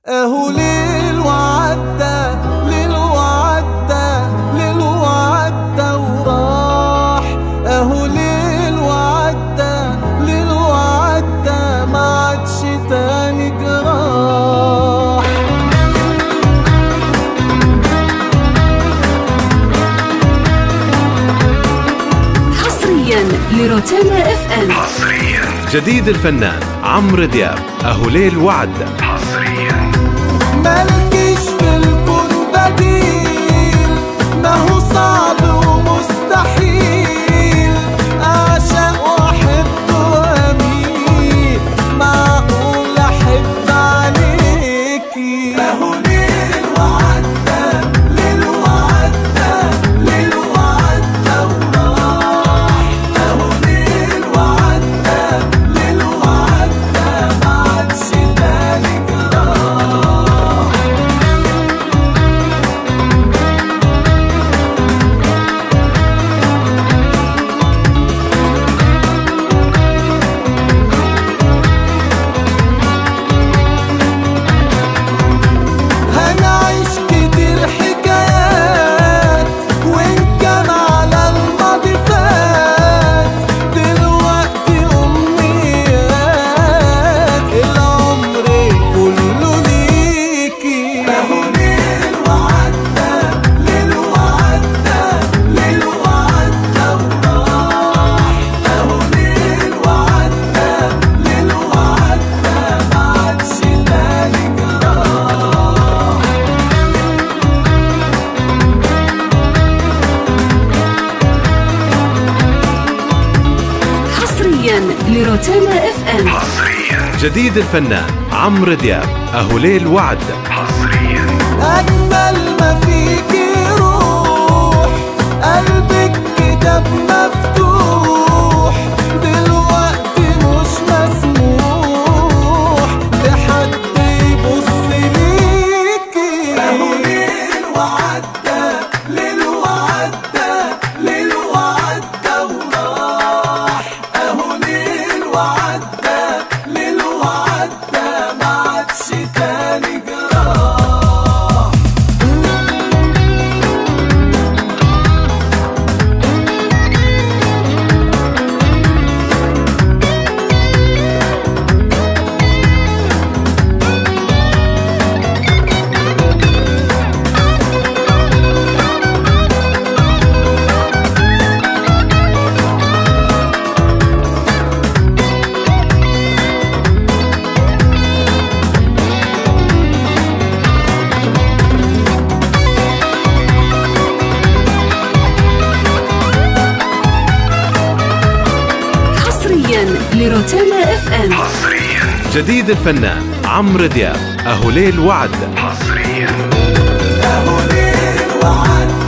اهو ليل وعدى ليل وعدى ليل وعدى وراح اهو ليل وعدى ليل وعدى ما عادش تاني جراح حصريا لروتانا اف ام جديد الفنان عمرو دياب أهو ليل وعدى مالكيش في الكون بديل ما هو صعب ومستحيل اعشق واحب واميل معقول احب عليكي اهو ليل وعدى ليل وعدى ليل وعدى وراح اهو ليل وعدى ليل وعدى ما عادش تاني جراح هنعيش كتير حكايات وإن كان على الماضي فات دلوقتي أمنيات العمر كله ليكي أهو ليل وعدى ليل وعدى ليل وعدى وراح أهو ليل وعدى ليل وعدى ما عادش تاني جراح حصريا لروتانا اف ام جديد الفنان عمرو دياب أهو ليل وعدى أجمل ما فيكي روح قلبك كتاب مفتوح دلوقتي مش مسموح لحد يبص ليكي أهو ليل وعدى ليل وعدى ليل وعدى وراح أهو ليل وعدى ليل وعدى ما عادش تاني جراح حصريا لروتانا اف ام جديد الفنان عمرو دياب أهو ليل وعدى أهو ليل وعدى